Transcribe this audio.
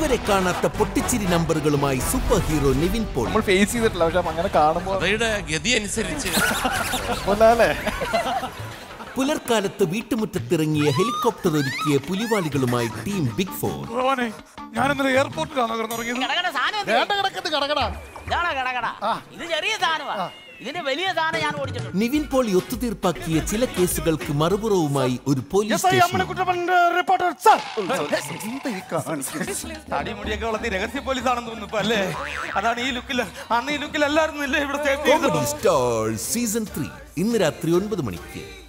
ഇതുവരെ കാണാത്ത പൊട്ടിച്ചിരി നമ്പറുകളുമായി സൂപ്പർ ഹീറോ നിവിൻ പോൾ നമ്മൾ ഫേസ് ചെയ്തിട്ടില്ല പക്ഷെ അങ്ങനെ കാണുമ്പോൾ കഥയുടെ ഗതി അനുസരിച്ച് അല്ലേ പുലർക്കാലത്ത് വീട്ടുമുറ്റത്തിറങ്ങിയ ഹെലികോപ്റ്റർ ഒരുക്കിയ പുലിവാലികളുമായി ടീം ബിഗ് ഫോർ ഭഗവാനെ ഞാൻ ഇന്നലെ എയർപോർട്ടിലാണ് കിടന്നുറങ്ങിയത് കിടക്കണ സാധനം എന്ത്? വേണ്ട കിടക്കത്ത് കിടക്കടാ ഇതാണോ കിടക്കട ഇത് ചെറിയ സാധനമാ ഇതിന്റെ വലിയ സാധനം ഞാൻ ഓടിച്ചിട്ടുണ്ട് നിവിൻ പോളി ഒത്തുതീർപ്പാക്കിയ ചില കേസുകൾക്ക് മറുപുറവുമായി ഒരു പോലീസ് സ്റ്റേഷൻ റിപ്പോർട്ടർ സാർ തടിമുടിയൊക്കെ വളർത്തി രഹസ്യ പോലീസ് ആണെന്ന് തോന്നുന്നു ഇപ്പൊ അല്ലേ അതാണ് ഈ ലുക്കിൽ അന്ന് ഈ ലുക്കിൽ അല്ലായിരുന്നില്ലേ ഇവിടെ safety comedy star season three ഇന്ന് രാത്രി ഒൻപത് മണിക്ക്